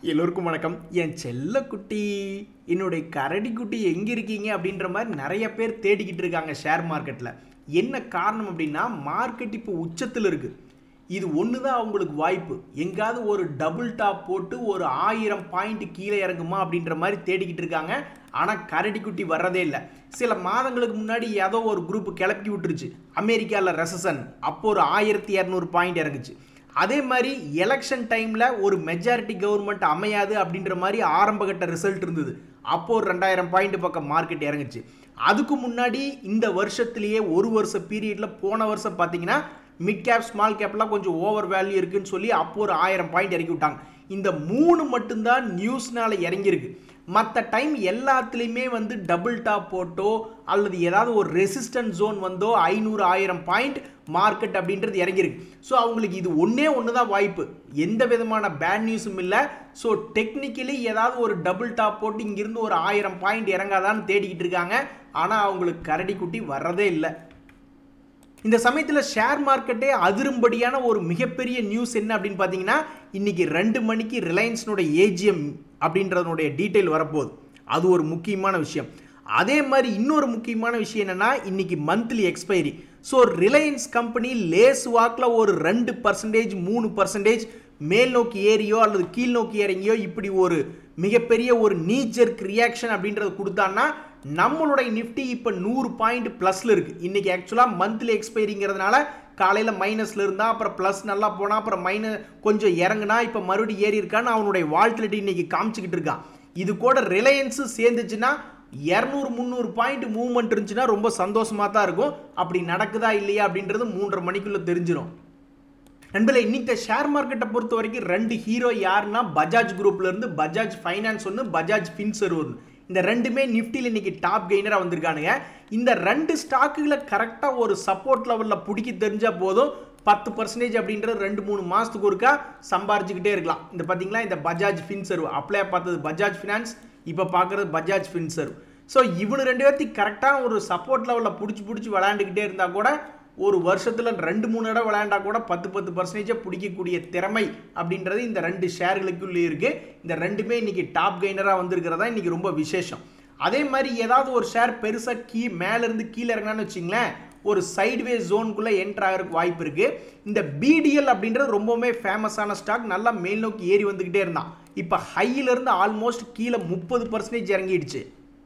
எல்லோருக்கும் வணக்கம் என் செல்ல குட்டி என்னுடைய கரடி குட்டி எங்கே இருக்கீங்க அப்படின்ற மாதிரி நிறைய பேர் தேடிக்கிட்டு இருக்காங்க ஷேர் மார்க்கெட்டில் என்ன காரணம் அப்படின்னா மார்க்கெட் இப்போ உச்சத்தில் இருக்குது இது ஒன்று தான் அவங்களுக்கு வாய்ப்பு எங்காவது ஒரு டபுள் டாப் போட்டு ஒரு ஆயிரம் பாயிண்ட் கீழே இறங்குமா அப்படின்ற மாதிரி தேடிக்கிட்டு இருக்காங்க ஆனால் கரடி குட்டி வர்றதே இல்லை சில மாதங்களுக்கு முன்னாடி ஏதோ ஒரு குரூப் கிளப்பி விட்டுருச்சு அமெரிக்காவில் ரெசசன் அப்போ ஒரு ஆயிரத்தி இரநூறு பாயிண்ட் இறங்குச்சு அதே மாதிரி எலெக்ஷன் டைமில் ஒரு மெஜாரிட்டி கவர்மெண்ட் அமையாது அப்படின்ற மாதிரி ஆரம்பகட்ட ரிசல்ட் இருந்தது அப்போ ஒரு ரெண்டாயிரம் பாயிண்ட் பக்கம் மார்க்கெட் இறங்குச்சு அதுக்கு முன்னாடி இந்த வருஷத்துலேயே ஒரு வருஷ பீரியடில் போன வருஷம் பார்த்தீங்கன்னா மிட் கேப் ஸ்மால் கேப்லாம் கொஞ்சம் ஓவர் வேல்யூ இருக்குன்னு சொல்லி அப்போ ஒரு ஆயிரம் பாயிண்ட் இறக்கி விட்டாங்க இந்த மூணு மட்டும்தான் நியூஸ்னால இறங்கியிருக்கு மற்ற டைம் எல்லாத்துலேயுமே வந்து டபுள் டாப் போட்டோ அல்லது ஏதாவது ஒரு ரெசிஸ்டன்ட் ஜோன் வந்தோ ஐநூறு ஆயிரம் பாயிண்ட் மார்க்கெட் அப்படின்றது இறங்கியிருக்கு ஸோ அவங்களுக்கு இது ஒன்றே ஒன்று தான் வாய்ப்பு எந்த விதமான பேட் நியூஸும் இல்லை ஸோ டெக்னிக்கலி ஏதாவது ஒரு டபுள் டாப் போட்டு இங்கிருந்து ஒரு ஆயிரம் பாயிண்ட் இறங்காதான்னு தேடிக்கிட்டு இருக்காங்க ஆனால் அவங்களுக்கு கரடி குட்டி வர்றதே இல்லை இந்த சமயத்தில் ஷேர் மார்க்கெட்டே அதிரும்படியான ஒரு மிகப்பெரிய நியூஸ் என்ன அப்படின்னு பார்த்தீங்கன்னா இன்னைக்கு ரெண்டு மணிக்கு ரிலையன்ஸ்னுடைய ஏஜிஎம் அப்படின்றதனுடைய டீட்டெயில் வரப்போகுது அது ஒரு முக்கியமான விஷயம் அதே மாதிரி இன்னொரு முக்கியமான விஷயம் என்னன்னா இன்னைக்கு monthly expiry so Reliance company லேஸ் வாக்கில் ஒரு ரெண்டு பர்சன்டேஜ் மூணு பர்சன்டேஜ் மேல் நோக்கி ஏறியோ அல்லது கீழ் நோக்கி இறங்கியோ இப்படி ஒரு மிகப்பெரிய ஒரு நீச்சர்க் ரியாக்ஷன் அப்படின்றது கொடுத்தான்னா நம்மளுடைய நிஃப்டி இப்போ நூறு பாயிண்ட் ப்ளஸில் இருக்குது இன்றைக்கி ஆக்சுவலாக மந்த்லி எக்ஸ்பைரிங்கிறதுனால காலையில் மைனஸில் இருந்தால் அப்புறம் ப்ளஸ் நல்லா போனால் அப்புறம் மைனஸ் கொஞ்சம் இறங்குனா இப்போ மறுபடியும் ஏறி இருக்கான்னு அவனுடைய வால்டிலிட்டி இன்னைக்கு காமிச்சிக்கிட்டு இருக்கான் இது கூட ரிலையன்ஸு சேர்ந்துச்சுன்னா இரநூறு முந்நூறு பாயிண்ட் மூவ்மெண்ட் இருந்துச்சுன்னா ரொம்ப சந்தோஷமாக தான் இருக்கும் அப்படி நடக்குதா இல்லையா அப்படின்றது மூன்றரை மணிக்குள்ளே தெரிஞ்சிடும் நண்பர்களே இன்னைக்கு ஷேர் மார்க்கெட்டை பொறுத்த வரைக்கும் ரெண்டு ஹீரோ யாருன்னா பஜாஜ் குரூப்ல இருந்து பஜாஜ் ஃபைனான்ஸ் ஒன்று பஜாஜ் ஃபின்சர் ஒன்று இந்த ரெண்டுமே நிஃப்டியில் இன்னைக்கு டாப் கெய்னராக வந்திருக்கானுங்க இந்த ரெண்டு ஸ்டாக்குகளை கரெக்டாக ஒரு சப்போர்ட் லெவலில் பிடிக்க தெரிஞ்சால் போதும் பத்து பர்சன்டேஜ் அப்படின்றது ரெண்டு மூணு மாதத்துக்கு ஒருக்கா சம்பாரிச்சுக்கிட்டே இருக்கலாம் இந்த பார்த்தீங்களா இந்த பஜாஜ் ஃபின்சர்வ் அப்ளை பார்த்தது பஜாஜ் ஃபினான்ஸ் இப்போ பார்க்குறது பஜாஜ் ஃபின்சர்வ் ஸோ இவனு ரெண்டு பேர்த்தையும் கரெக்டாக ஒரு சப்போர்ட் லெவலில் பிடிச்சி பிடிச்சி விளையாண்டுக்கிட்டே இருந்தால் கூட ஒரு வருஷத்தில் ரெண்டு மூணு இடம் விளையாண்டா கூட பத்து பத்து பர்சன்டேஜாக பிடிக்கக்கூடிய திறமை அப்படின்றது இந்த ரெண்டு ஷேர்களுக்குள்ளே இருக்குது இந்த ரெண்டுமே இன்னைக்கு டாப் கெய்னராக வந்திருக்கிறதா இன்னைக்கு ரொம்ப விசேஷம் அதே மாதிரி ஏதாவது ஒரு ஷேர் பெருசாக கீ மேலேருந்து கீழே இறங்கினான்னு வச்சிங்களேன் ஒரு சைட்வே ஜோனுக்குள்ளே என்ட்ரு ஆகிறதுக்கு வாய்ப்பு இருக்குது இந்த பிடிஎல் அப்படின்றது ரொம்பவுமே ஃபேமஸான ஸ்டாக் நல்லா மேல் நோக்கி ஏறி வந்துக்கிட்டே இருந்தான் இப்போ ஹையிலேருந்து ஆல்மோஸ்ட் கீழே முப்பது பர்சன்டேஜ் இறங்கிடுச்சு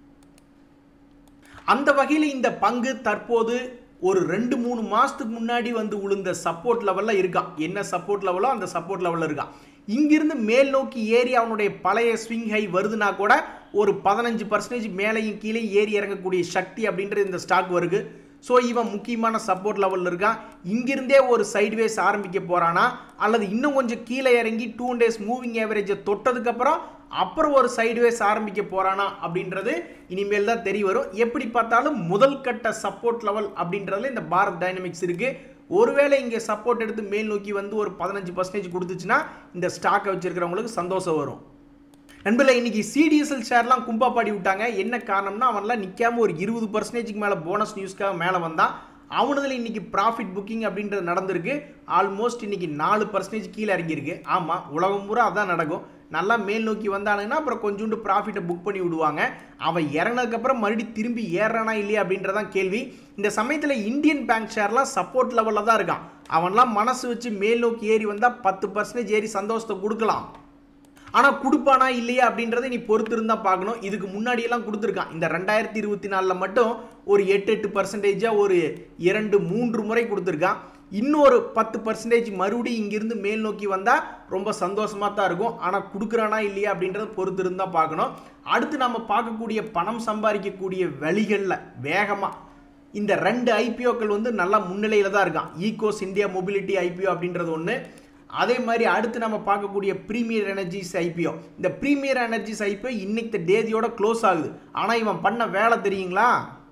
அந்த வகையில் இந்த பங்கு தற்போது ஒரு ரெண்டு மூணு மாதத்துக்கு முன்னாடி வந்து விழுந்த சப்போர்ட் லெவலில் இருக்கான் என்ன சப்போர்ட் லெவலோ அந்த சப்போர்ட் லெவலில் இருக்கான் இங்கிருந்து மேல் நோக்கி ஏறி அவனுடைய பழைய ஸ்விங் ஹை வருதுன்னா கூட ஒரு பதினஞ்சு பர்சன்டேஜ் மேலையும் கீழே ஏறி இறங்கக்கூடிய சக்தி அப்படின்றது இந்த ஸ்டாக் வருது ஸோ இவன் முக்கியமான சப்போர்ட் லெவலில் இருக்கான் இங்கிருந்தே ஒரு சைட்வேஸ் ஆரம்பிக்க போகிறானா அல்லது இன்னும் கொஞ்சம் கீழே இறங்கி டூ டேஸ் மூவிங் ஆவரேஜை தொட்டதுக்கப்புறம் அப்புறம் ஒரு சைட்வேஸ் ஆரம்பிக்க போகிறானா அப்படின்றது இனிமேல் தான் தெரிய வரும் எப்படி பார்த்தாலும் முதல் கட்ட சப்போர்ட் லெவல் அப்படின்றதுல இந்த பாரத் டைனமிக்ஸ் இருக்குது ஒருவேளை இங்கே சப்போர்ட் எடுத்து மேல் நோக்கி வந்து ஒரு பதினஞ்சு பர்சன்டேஜ் கொடுத்துச்சுன்னா இந்த ஸ்டாக்கை வச்சிருக்கிறவங்களுக்கு சந்தோஷம் வரும் நண்பர்களே இன்னைக்கு சிடிஎஸ்எல் ஷேர்லாம் கும்பா பாடி விட்டாங்க என்ன காரணம்னா அவன்லாம் நிற்காம ஒரு இருபது பர்சன்டேஜுக்கு மேலே போனஸ் நியூஸ்க்காக மேலே வந்தான் அவனதில் இன்னைக்கு ப்ராஃபிட் புக்கிங் அப்படின்றது நடந்திருக்கு ஆல்மோஸ்ட் இன்னைக்கு நாலு பர்சன்டேஜ் கீழே இறங்கியிருக்கு ஆமாம் உலகம் பூரா அதான் நடக்கும் நல்லா மேல் நோக்கி வந்தானுங்கன்னா அப்புறம் கொஞ்சோண்டு ப்ராஃபிட்டை புக் பண்ணி விடுவாங்க அவன் இறங்கினதுக்கப்புறம் மறுபடியும் திரும்பி ஏறானா இல்லையா அப்படின்றதான் கேள்வி இந்த சமயத்தில் இந்தியன் பேங்க் ஷேர்லாம் சப்போர்ட் லெவலில் தான் இருக்கான் அவன்லாம் மனசு வச்சு மேல் நோக்கி ஏறி வந்தால் பத்து பர்சன்டேஜ் ஏறி சந்தோஷத்தை கொடுக்கலாம் ஆனால் கொடுப்பானா இல்லையா அப்படின்றத நீ பொறுத்து இருந்தால் பார்க்கணும் இதுக்கு முன்னாடியெல்லாம் கொடுத்துருக்கான் இந்த ரெண்டாயிரத்தி இருபத்தி நாலில் மட்டும் ஒரு எட்டு எட்டு பர்சன்டேஜாக ஒரு இரண்டு மூன்று முறை கொடுத்துருக்கான் இன்னொரு பத்து பர்சன்டேஜ் மறுபடியும் இங்கிருந்து மேல் நோக்கி வந்தால் ரொம்ப சந்தோஷமாக தான் இருக்கும் ஆனால் கொடுக்குறானா இல்லையா அப்படின்றத பொறுத்து இருந்தால் பார்க்கணும் அடுத்து நம்ம பார்க்கக்கூடிய பணம் சம்பாதிக்கக்கூடிய வழிகளில் வேகமாக இந்த ரெண்டு ஐபிஓக்கள் வந்து நல்லா முன்னிலையில் தான் இருக்கான் ஈகோஸ் இந்தியா மொபிலிட்டி ஐபிஓ அப்படின்றது ஒன்று அதே மாதிரி அடுத்து நம்ம பார்க்கக்கூடிய ப்ரீமியர் எனர்ஜிஸ் ஐபிஓ இந்த ப்ரீமியர் எனர்ஜிஸ் ஐபிஓ இன்னைக்கு தேதியோட க்ளோஸ் ஆகுது ஆனால் இவன் பண்ண வேலை தெரியுங்களா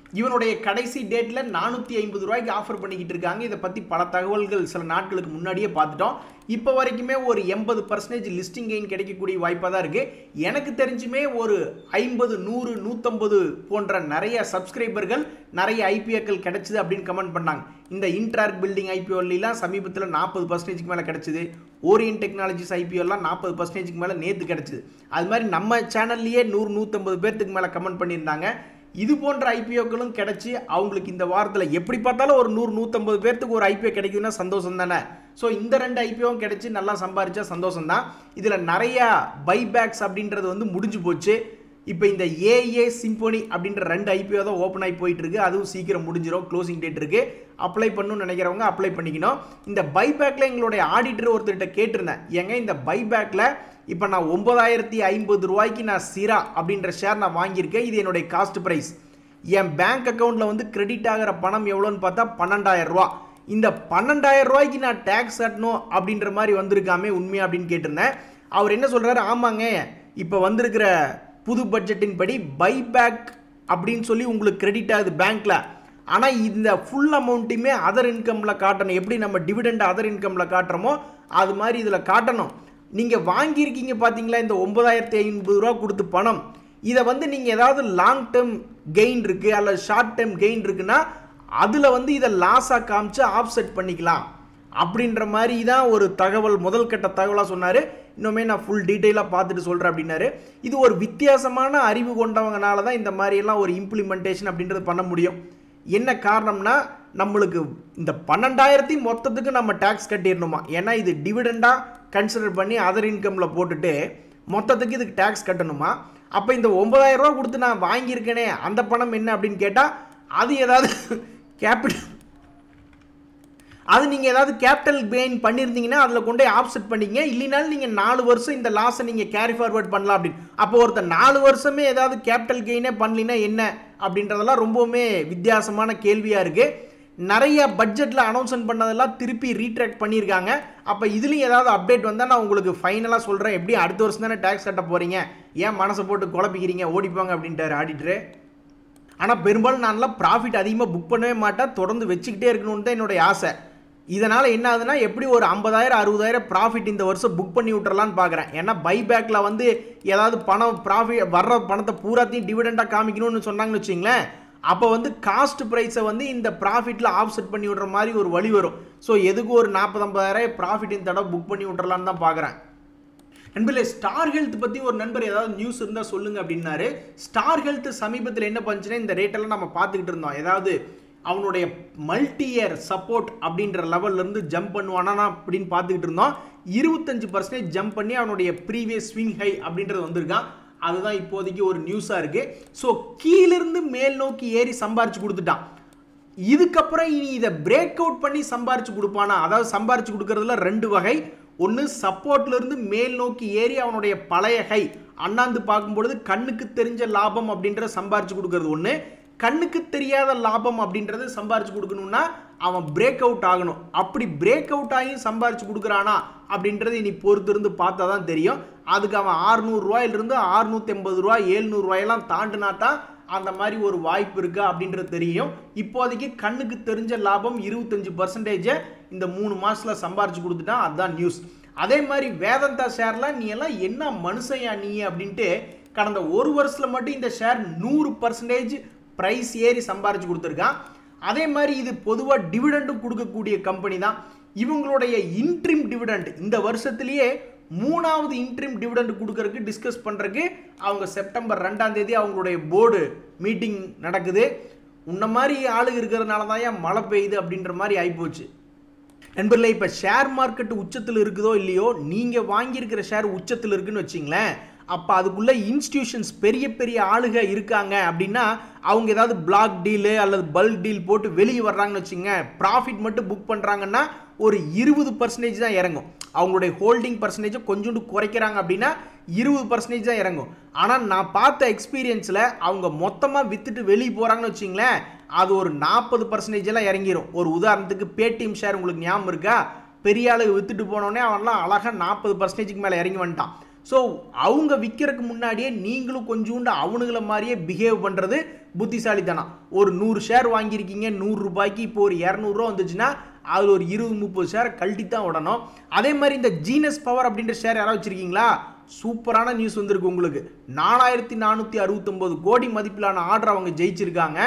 இவனுடைய கடைசி டேட்டில் நானூற்றி ஐம்பது ரூபாய்க்கு ஆஃபர் பண்ணிக்கிட்டு இருக்காங்க இதை பற்றி பல தகவல்கள் சில நாட்களுக்கு முன்னாடியே பார்த்துட்டோம் இப்போ வரைக்குமே ஒரு எண்பது பர்சன்டேஜ் லிஸ்டிங் கெயின் கிடைக்கக்கூடிய வாய்ப்பாக தான் இருக்குது எனக்கு தெரிஞ்சுமே ஒரு ஐம்பது நூறு நூற்றம்பது போன்ற நிறைய சப்ஸ்கிரைபர்கள் நிறைய ஐபிஓக்கள் கிடைச்சிது அப்படின்னு கமெண்ட் பண்ணாங்க இந்த இன்ட்ராக் பில்டிங் ஐபிஓலாம் சமீபத்தில் நாற்பது பர்சன்டேஜ்க்கு மேலே கிடைச்சிது ஓரியன் டெக்னாலஜிஸ் ஐபிஓலாம் நாற்பது பர்சன்டேஜ்க்கு மேலே நேற்று கிடைச்சிது அது மாதிரி நம்ம சேனல்லையே நூறு நூற்றம்பது பேர்த்துக்கு மேலே கமெண்ட் பண்ணியிருந்தாங்க இது போன்ற ஐபிஓக்களும் கிடைச்சி அவங்களுக்கு இந்த வாரத்தில் எப்படி பார்த்தாலும் ஒரு நூறு நூற்றம்பது பேர்த்துக்கு ஒரு ஐபிஓ கிடைக்குதுன்னா சந்தோஷம் தானே ஸோ இந்த ரெண்டு ஐபிஓவும் கிடைச்சி நல்லா சம்பாரிச்சா சந்தோஷம் தான் இதில் நிறையா பைபேக்ஸ் அப்படின்றது வந்து முடிஞ்சு போச்சு இப்போ இந்த ஏஏ சிம்போனி அப்படின்ற ரெண்டு ஐபிஓ தான் ஓப்பன் ஆகி போயிட்டு இருக்கு அதுவும் சீக்கிரம் முடிஞ்சிடும் க்ளோசிங் டேட் இருக்கு அப்ளை பண்ணணும்னு நினைக்கிறவங்க அப்ளை பண்ணிக்கணும் இந்த பைபேக்கில் எங்களுடைய ஆடிட்டர் ஒருத்தர்கிட்ட கேட்டிருந்தேன் ஏங்க இந்த பைபேக்கில் இப்போ நான் ஒன்பதாயிரத்தி ஐம்பது ரூபாய்க்கு நான் சிரா அப்படின்ற ஷேர் நான் வாங்கியிருக்கேன் இது என்னுடைய காஸ்ட் ப்ரைஸ் என் பேங்க் அக்கௌண்ட்டில் வந்து கிரெடிட் ஆகிற பணம் எவ்வளோன்னு பார்த்தா பன்னெண்டாயிரம் ரூபா இந்த பன்னெண்டாயிரம் ரூபாய்க்கு நான் டேக்ஸ் கட்டணும் அப்படின்ற மாதிரி வந்திருக்காமே உண்மையா அப்படின்னு கேட்டிருந்தேன் அவர் என்ன சொல்கிறாரு ஆமாங்க இப்போ வந்திருக்கிற புது பட்ஜெட்டின் படி பைபேக் அப்படின்னு சொல்லி உங்களுக்கு கிரெடிட் ஆகுது பேங்க்கில் ஆனால் இந்த ஃபுல் அமௌண்ட்டையுமே அதர் இன்கமில் காட்டணும் எப்படி நம்ம டிவிடெண்ட் அதர் இன்கமில் காட்டுறோமோ அது மாதிரி இதில் காட்டணும் நீங்கள் வாங்கியிருக்கீங்க பார்த்தீங்களா இந்த ஒன்பதாயிரத்தி ஐம்பது ரூபா கொடுத்து பணம் இதை வந்து நீங்கள் ஏதாவது லாங் டேர்ம் கெயின் இருக்குது அல்லது ஷார்ட் டேர்ம் கெயின் இருக்குன்னா அதில் வந்து இதை லாஸாக காமிச்சு ஆஃப்செட் பண்ணிக்கலாம் அப்படின்ற மாதிரி தான் ஒரு தகவல் முதல் கட்ட தகவலாக சொன்னார் இன்னுமே நான் ஃபுல் டீட்டெயிலாக பார்த்துட்டு சொல்கிறேன் அப்படின்னாரு இது ஒரு வித்தியாசமான அறிவு கொண்டவங்கனால தான் இந்த மாதிரியெல்லாம் ஒரு இம்ப்ளிமெண்டேஷன் அப்படின்றது பண்ண முடியும் என்ன காரணம்னா நம்மளுக்கு இந்த பன்னெண்டாயிரத்தி மொத்தத்துக்கு நம்ம டேக்ஸ் கட்டிடணுமா ஏன்னா இது டிவிடெண்டாக கன்சிடர் பண்ணி அதர் இன்கமில் போட்டுட்டு மொத்தத்துக்கு இதுக்கு டேக்ஸ் கட்டணுமா அப்போ இந்த ஒன்பதாயிரம் ரூபா கொடுத்து நான் வாங்கியிருக்கேனே அந்த பணம் என்ன அப்படின்னு கேட்டால் அது ஏதாவது கேபிட்டல் அது நீங்கள் ஏதாவது கேபிட்டல் கெயின் பண்ணியிருந்தீங்கன்னா அதில் கொண்டு போய் ஆப்செட் பண்ணிக்கங்க இல்லைனாலும் நீங்கள் நாலு வருஷம் இந்த லாஸை நீங்கள் கேரி ஃபார்வர்ட் பண்ணலாம் அப்படின்னு அப்போ ஒருத்தர் நாலு வருஷமே ஏதாவது கேபிட்டல் கெயினே பண்ணலினா என்ன அப்படின்றதெல்லாம் ரொம்பவுமே வித்தியாசமான கேள்வியாக இருக்குது நிறைய பட்ஜெட்டில் அனௌன்ஸ்மெண்ட் பண்ணதெல்லாம் திருப்பி ரீட்ராக்ட் பண்ணியிருக்காங்க அப்போ இதுலேயும் ஏதாவது அப்டேட் வந்தால் நான் உங்களுக்கு ஃபைனலாக சொல்கிறேன் எப்படி அடுத்த வருஷம் தானே டேக்ஸ் கட்ட போகிறீங்க ஏன் மனசை போட்டு குழப்பிக்கிறீங்க ஓடிப்பாங்க அப்படின்ட்டார் ஆடிட்டரு ஆனால் பெரும்பாலும் நான்லாம் ப்ராஃபிட் அதிகமாக புக் பண்ணவே மாட்டேன் தொடர்ந்து வச்சுக்கிட்டே இருக்கணும்னு தான் என்னுடைய ஆசை இதனால் என்ன ஆகுதுன்னா எப்படி ஒரு ஐம்பதாயிரம் அறுபதாயிரம் ப்ராஃபிட் இந்த வருஷம் புக் பண்ணி விட்டுறலான்னு பார்க்குறேன் ஏன்னா பைபேக்கில் வந்து ஏதாவது பணம் ப்ராஃபிட் வர்ற பணத்தை பூராத்தையும் டிவிடெண்டாக காமிக்கணும்னு சொன்னாங்கன்னு வச்சிங்களேன் அப்போ வந்து காஸ்ட் ப்ரைஸை வந்து இந்த ப்ராஃபிட்டில் ஆஃப்செட் பண்ணி விடுற மாதிரி ஒரு வழி வரும் ஸோ எதுக்கு ஒரு நாற்பது ஐம்பதாயிரம் ப்ராஃபிட் இந்த தடவை புக் பண்ணி விட்டுறலான்னு தான் பார்க்குறேன் நண்பர்களே ஸ்டார் ஹெல்த் பற்றி ஒரு நண்பர் ஏதாவது நியூஸ் இருந்தால் சொல்லுங்க அப்படின்னாரு ஸ்டார் ஹெல்த் சமீபத்தில் என்ன பண்ணுச்சுன்னா இந்த ரேட்டெல்லாம் நம்ம பார்த்துக்கிட்டு இருந்தோம் ஏதாவது அவனுடைய மல்டி இயர் சப்போர்ட் அப்படின்ற லெவல்லேருந்து ஜம்ப் பண்ணுவானா அப்படின்னு பார்த்துக்கிட்டு இருந்தோம் இருபத்தஞ்சு பர்சன்டேஜ் ஜம்ப் பண்ணி அவனுடைய ப்ரீவியஸ் ஸ்விங் ஹை அப்படின்றது வந்திருக்கான் அதுதான் இப்போதைக்கு ஒரு நியூஸாக இருக்குது ஸோ கீழிருந்து மேல் நோக்கி ஏறி சம்பாரிச்சு கொடுத்துட்டான் இதுக்கப்புறம் இனி இதை பிரேக் அவுட் பண்ணி சம்பாரிச்சு கொடுப்பானா அதாவது சம்பாரிச்சு கொடுக்கறதுல ரெண்டு வகை ஒன்று சப்போர்ட்லேருந்து மேல் நோக்கி ஏறி அவனுடைய பழைய ஹை அண்ணாந்து பார்க்கும்பொழுது கண்ணுக்கு தெரிஞ்ச லாபம் அப்படின்றத சம்பாரிச்சு கொடுக்கறது ஒன்று கண்ணுக்கு தெரியாத லாபம் அப்படின்றது சம்பாரிச்சு கொடுக்கணும்னா அவன் பிரேக் அவுட் ஆகணும் அப்படி பிரேக் அவுட் ஆகி சம்பாரிச்சு கொடுக்குறானா அப்படின்றது இனி பொறுத்திருந்து பார்த்தா தான் தெரியும் அதுக்கு அவன் ஆறுநூறுவாயிலிருந்து ஆறுநூற்றி எண்பது ரூபா ஏழ்நூறுவாயெல்லாம் தாண்டினா தான் அந்த மாதிரி ஒரு வாய்ப்பு இருக்கா அப்படின்றது தெரியும் இப்போதைக்கு கண்ணுக்கு தெரிஞ்ச லாபம் இருபத்தஞ்சு பர்சன்டேஜை இந்த மூணு மாதத்தில் சம்பாரிச்சு கொடுத்துட்டான் அதுதான் நியூஸ் அதே மாதிரி வேதந்தா ஷேரில் நீ எல்லாம் என்ன மனுஷையா நீ அப்படின்ட்டு கடந்த ஒரு வருஷத்தில் மட்டும் இந்த ஷேர் நூறு பர்சன்டேஜ் ப்ரைஸ் ஏறி சம்பாரிச்சு கொடுத்துருக்கான் அதே மாதிரி இது பொதுவாக டிவிடெண்டும் கொடுக்கக்கூடிய கம்பெனி தான் இவங்களுடைய இன்ட்ரிம் டிவிடெண்ட் இந்த வருஷத்துலேயே மூணாவது இன்ட்ரிம் டிவிடெண்ட் கொடுக்கறதுக்கு டிஸ்கஸ் பண்ணுறதுக்கு அவங்க செப்டம்பர் ரெண்டாம் தேதி அவங்களுடைய போர்டு மீட்டிங் நடக்குது உன்ன மாதிரி ஆளுங்க இருக்கிறதுனால தான் ஏன் மழை பெய்யுது அப்படின்ற மாதிரி ஆகிப்போச்சு நண்பர்களே இப்போ ஷேர் மார்க்கெட் உச்சத்தில் இருக்குதோ இல்லையோ நீங்கள் வாங்கியிருக்கிற ஷேர் உச்சத்தில் இருக்குன்னு வச்சிங்களேன் அப்போ அதுக்குள்ளே இன்ஸ்டியூஷன்ஸ் பெரிய பெரிய ஆளுக இருக்காங்க அப்படின்னா அவங்க ஏதாவது பிளாக் டீலு அல்லது பல்க் டீல் போட்டு வெளியே வர்றாங்கன்னு வச்சுங்க ப்ராஃபிட் மட்டும் புக் பண்ணுறாங்கன்னா ஒரு இருபது பர்சன்டேஜ் தான் இறங்கும் அவங்களுடைய ஹோல்டிங் பர்சன்டேஜை கொஞ்சோண்டு குறைக்கிறாங்க அப்படின்னா இருபது பர்சன்டேஜ் தான் இறங்கும் ஆனால் நான் பார்த்த எக்ஸ்பீரியன்ஸில் அவங்க மொத்தமாக விற்றுட்டு வெளியே போகிறாங்கன்னு வச்சிங்களேன் அது ஒரு நாற்பது பர்சன்டேஜ் எல்லாம் இறங்கிரும் ஒரு உதாரணத்துக்கு பேடிஎம் ஷேர் உங்களுக்கு ஞாபகம் இருக்கா பெரிய ஆளு வித்துட்டு போனோடனே அவன்லாம் அழகாக நாற்பது பர்சன்டேஜுக்கு மேலே இறங்கி வந்துட்டான் ஸோ அவங்க விற்கிறதுக்கு முன்னாடியே நீங்களும் கொஞ்சோண்டு அவனுங்கள மாதிரியே பிஹேவ் பண்ணுறது புத்திசாலித்தனம் ஒரு நூறு ஷேர் வாங்கியிருக்கீங்க நூறு ரூபாய்க்கு இப்போ ஒரு இரநூறுவா வந்துச்சுன்னா அது ஒரு இருபது முப்பது ஷேர் கழட்டி தான் விடணும் அதே மாதிரி இந்த ஜீனஸ் பவர் அப்படின்ற ஷேர் யாராவது வச்சிருக்கீங்களா சூப்பரான நியூஸ் வந்திருக்கு உங்களுக்கு நாலாயிரத்தி நானூற்றி அறுபத்தொம்போது கோடி மதிப்பிலான ஆர்டர் அவங்க ஜெயிச்சிருக்காங்க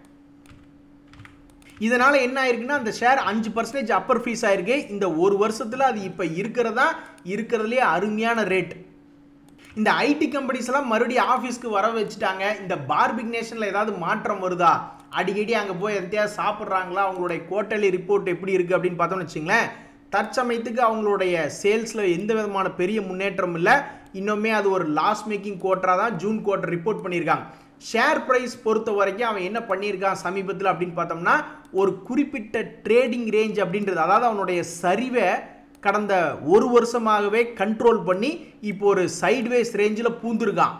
இதனால என்ன ஆயிருக்குன்னா அந்த ஷேர் அஞ்சு பர்சன்டேஜ் அப்பர் ஃபீஸ் ஆயிருக்கு இந்த ஒரு வருஷத்துல அது இப்போ இருக்கிறதா இருக்கிறதுலே அருமையான ரேட் இந்த ஐடி கம்பெனிஸ் எல்லாம் மறுபடியும் ஆஃபீஸ்க்கு வர வச்சுட்டாங்க இந்த பார்பிக் நேஷனில் ஏதாவது மாற்றம் வருதா அடிக்கடி அங்கே போய் எதையாவது சாப்பிட்றாங்களா அவங்களுடைய குவார்டர்லி ரிப்போர்ட் எப்படி இருக்குது அப்படின்னு பார்த்தோம்னு வச்சுங்களேன் தற்சமயத்துக்கு அவங்களுடைய சேல்ஸில் எந்த விதமான பெரிய முன்னேற்றம் இல்லை இன்னுமே அது ஒரு லாஸ் மேக்கிங் குவார்ட்டராக தான் ஜூன் குவார்ட்டர் ரிப்போர்ட் பண்ணியிருக்காங்க ஷேர் ப்ரைஸ் பொறுத்த வரைக்கும் அவன் என்ன பண்ணியிருக்கான் சமீபத்தில் அப்படின்னு பார்த்தோம்னா ஒரு குறிப்பிட்ட ட்ரேடிங் ரேஞ்ச் அப்படின்றது அதாவது அவனுடைய சரிவை கடந்த ஒரு வருஷமாகவே கண்ட்ரோல் பண்ணி இப்போ ஒரு சைட்வேஸ் ரேஞ்சில் பூந்துருக்கான்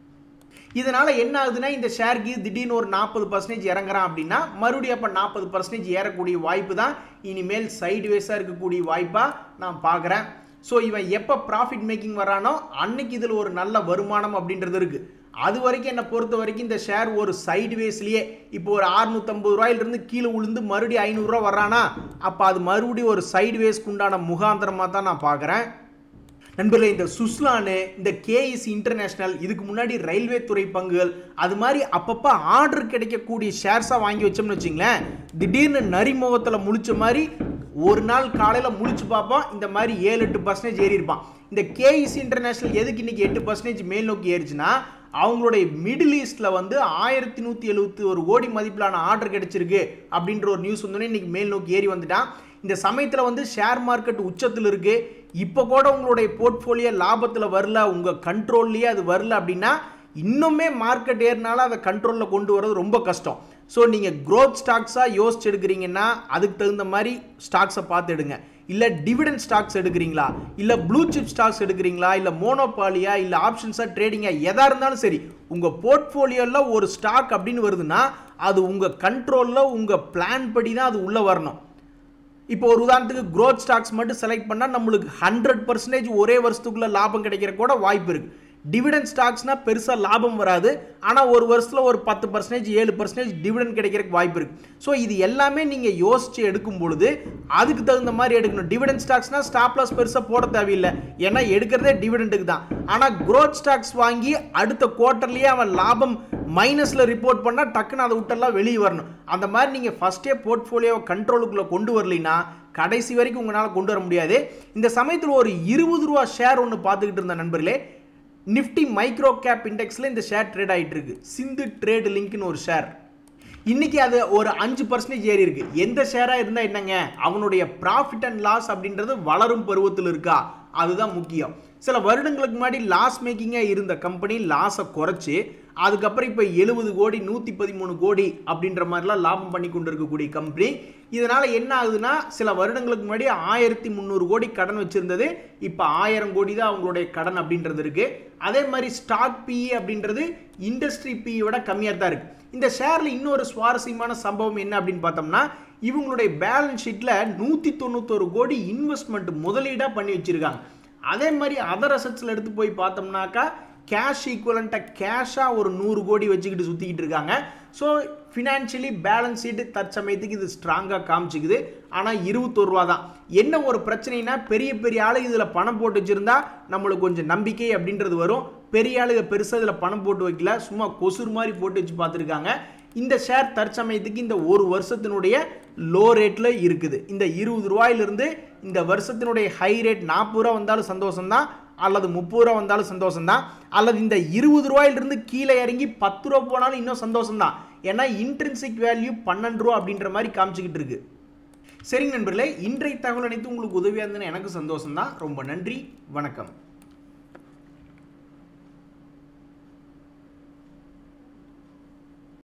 இதனால என்ன ஆகுதுன்னா இந்த ஷேருக்கு திடீர்னு ஒரு நாற்பது பர்சன்டேஜ் இறங்குறான் அப்படின்னா மறுபடியும் அப்போ நாற்பது பர்சன்டேஜ் ஏறக்கூடிய வாய்ப்பு தான் இனிமேல் சைட்வேஸாக இருக்கக்கூடிய வாய்ப்பாக நான் பார்க்குறேன் ஸோ இவன் எப்போ ப்ராஃபிட் மேக்கிங் வரானோ அன்னைக்கு இதில் ஒரு நல்ல வருமானம் அப்படின்றது இருக்குது அது வரைக்கும் என்னை பொறுத்த வரைக்கும் இந்த ஷேர் ஒரு சைட்வேஸ்லேயே இப்போ ஒரு அறுநூத்தம்பது ரூபாயிலிருந்து கீழே விழுந்து மறுபடியும் ஐநூறுரூவா வர்றானா அப்போ அது மறுபடியும் ஒரு சைட்வேஸ்க்கு உண்டான முகாந்திரமாக தான் நான் பார்க்குறேன் நண்பர்களே இந்த சுஸ்லானு இந்த கேஎஸ் இன்டர்நேஷனல் இதுக்கு முன்னாடி ரயில்வே துறை பங்குகள் அது மாதிரி அப்பப்போ ஆர்டர் கிடைக்கக்கூடிய ஷேர்ஸாக வாங்கி வச்சோம்னு வச்சிங்களேன் திடீர்னு நரிமுகத்தில் முழிச்ச மாதிரி ஒரு நாள் காலையில் முழிச்சு பார்ப்போம் இந்த மாதிரி ஏழு எட்டு பர்சன்டேஜ் ஏறி இருப்பான் இந்த கேஇசி இன்டர்நேஷனல் எதுக்கு இன்னைக்கு எட்டு பர்சன்டேஜ் மேல் நோக்கி ஏறிச்சுன்னா அவங்களுடைய மிடில் ஈஸ்டில் வந்து ஆயிரத்தி நூற்றி எழுபத்தி ஒரு கோடி மதிப்பிலான ஆர்டர் கிடைச்சிருக்கு அப்படின்ற ஒரு நியூஸ் வந்தோடனே இன்னைக்கு மேல் நோக்கி ஏறி வந்துட்டான் இந்த சமயத்தில் வந்து ஷேர் மார்க்கெட் உச்சத்தில் இருக்குது இப்போ கூட உங்களுடைய போர்ட்ஃபோலியோ லாபத்தில் வரல உங்கள் கண்ட்ரோல்லையே அது வரல அப்படின்னா இன்னுமே மார்க்கெட் ஏறினாலும் அதை கண்ட்ரோலில் கொண்டு வரது ரொம்ப கஷ்டம் ஸோ நீங்கள் க்ரோத் ஸ்டாக்ஸாக யோசிச்சு எடுக்கிறீங்கன்னா அதுக்கு தகுந்த மாதிரி ஸ்டாக்ஸை பார்த்து எடுங்க இல்லை டிவிடெண்ட் ஸ்டாக்ஸ் எடுக்கிறீங்களா இல்லை ப்ளூ சிப் ஸ்டாக்ஸ் எடுக்கிறீங்களா இல்லை மோனோபாலியா இல்லை ஆப்ஷன்ஸாக ட்ரேடிங்காக எதாக இருந்தாலும் சரி உங்கள் போர்ட்ஃபோலியோவில் ஒரு ஸ்டாக் அப்படின்னு வருதுன்னா அது உங்கள் கண்ட்ரோலில் உங்கள் பிளான் படி தான் அது உள்ளே வரணும் இப்போ ஒரு உதாரணத்துக்கு க்ரோத் ஸ்டாக்ஸ் மட்டும் செலக்ட் பண்ணால் நம்மளுக்கு ஹண்ட்ரட் பர்சன்டேஜ் ஒரே வருஷத்துக்குள்ள லாபம் கிடைக்கிற கூட வாய்ப்பு இருக்குது டிவிடெண்ட் ஸ்டாக்ஸ்னால் பெருசாக லாபம் வராது ஆனால் ஒரு வருஷத்தில் ஒரு பத்து பர்சன்டேஜ் ஏழு பர்சன்டேஜ் டிவிடெண்ட் கிடைக்கிறதுக்கு வாய்ப்பு இருக்குது ஸோ இது எல்லாமே நீங்கள் யோசித்து எடுக்கும் பொழுது அதுக்கு தகுந்த மாதிரி எடுக்கணும் டிவிடெண்ட் ஸ்டாக்ஸ்னால் ஸ்டாப் லாஸ் பெருசாக போட தேவையில்லை ஏன்னா எடுக்கிறதே டிவிடெண்ட்டுக்கு தான் ஆனால் க்ரோத் ஸ்டாக்ஸ் வாங்கி அடுத்த குவார்ட்டர்லேயே அவன் லாபம் மைனஸில் ரிப்போர்ட் பண்ணால் டக்குன்னு அதை விட்டெல்லாம் வெளியே வரணும் அந்த மாதிரி நீங்கள் ஃபஸ்ட்டே போர்ட்ஃபோலியோவை கண்ட்ரோலுக்குள்ளே கொண்டு வரலைன்னா கடைசி வரைக்கும் உங்களால் கொண்டு வர முடியாது இந்த சமயத்தில் ஒரு இருபது ரூபா ஷேர் ஒன்று பார்த்துக்கிட்டு இருந்த நண்பர்களே நிஃப்டி மைக்ரோ கேப் இண்டெக்ஸில் இந்த ஷேர் ட்ரேட் ஆகிட்டு இருக்கு சிந்து ட்ரேட் லிங்க்னு ஒரு ஷேர் இன்னைக்கு அது ஒரு அஞ்சு பர்சன்டேஜ் ஏறி இருக்கு எந்த ஷேராக இருந்தால் என்னங்க அவனுடைய ப்ராஃபிட் அண்ட் லாஸ் அப்படின்றது வளரும் பருவத்தில் இருக்கா அதுதான் முக்கியம் சில வருடங்களுக்கு முன்னாடி லாஸ் மேக்கிங்காக இருந்த கம்பெனி லாஸை குறைச்சி அதுக்கப்புறம் இப்போ எழுபது கோடி நூற்றி பதிமூணு கோடி அப்படின்ற மாதிரிலாம் லாபம் பண்ணி கொண்டு இருக்கக்கூடிய கம்பெனி இதனால் என்ன ஆகுதுன்னா சில வருடங்களுக்கு முன்னாடி ஆயிரத்தி முந்நூறு கோடி கடன் வச்சுருந்தது இப்போ ஆயிரம் கோடி தான் அவங்களுடைய கடன் அப்படின்றது இருக்குது அதே மாதிரி ஸ்டாக் பிஇ அப்படின்றது இண்டஸ்ட்ரி பிஇயோட கம்மியாக தான் இருக்குது இந்த ஷேரில் இன்னொரு சுவாரஸ்யமான சம்பவம் என்ன அப்படின்னு பார்த்தோம்னா இவங்களுடைய பேலன்ஸ் ஷீட்டில் நூற்றி தொண்ணூத்தொரு கோடி இன்வெஸ்ட்மெண்ட் முதலீடாக பண்ணி வச்சுருக்காங்க அதே மாதிரி அதர் அசட்ஸில் எடுத்து போய் பார்த்தோம்னாக்கா கேஷ் ஈக்குவலண்ட்டாக கேஷாக ஒரு நூறு கோடி வச்சுக்கிட்டு சுற்றிக்கிட்டு இருக்காங்க ஸோ ஃபினான்ஷியலி பேலன்ஸ் ஷீட்டு தற்சமயத்துக்கு இது ஸ்ட்ராங்காக காமிச்சிக்குது ஆனால் இருபத்தொரு ரூபா தான் என்ன ஒரு பிரச்சனைனா பெரிய பெரிய ஆளுங்க இதில் பணம் போட்டு வச்சுருந்தா நம்மளுக்கு கொஞ்சம் நம்பிக்கை அப்படின்றது வரும் பெரிய ஆளுங்க பெருசாக இதில் பணம் போட்டு வைக்கல சும்மா கொசுறு மாதிரி போட்டு வச்சு பார்த்துருக்காங்க இந்த ஷேர் தற்சமயத்துக்கு இந்த ஒரு வருஷத்தினுடைய லோ ரேட்டில் இருக்குது இந்த இருபது ரூபாயிலிருந்து இந்த வருஷத்தினுடைய ஹை ரேட் நாற்பது ரூபா வந்தாலும் சந்தோஷம்தான் அல்லது முப்பது ரூபா வந்தாலும் சந்தோஷம்தான் அல்லது இந்த இருபது ரூபாயிலிருந்து கீழே இறங்கி பத்து ரூபா போனாலும் இன்னும் சந்தோஷம்தான் ஏன்னா இன்ட்ரென்சிக் வேல்யூ பன்னெண்டு ரூபா அப்படின்ற மாதிரி காமிச்சிக்கிட்டு இருக்கு சரிங்க நண்பர்களே இன்றைய தகவல் அனைத்து உங்களுக்கு உதவியாக இருந்ததுன்னு எனக்கு சந்தோஷம் தான் ரொம்ப நன்றி வணக்கம்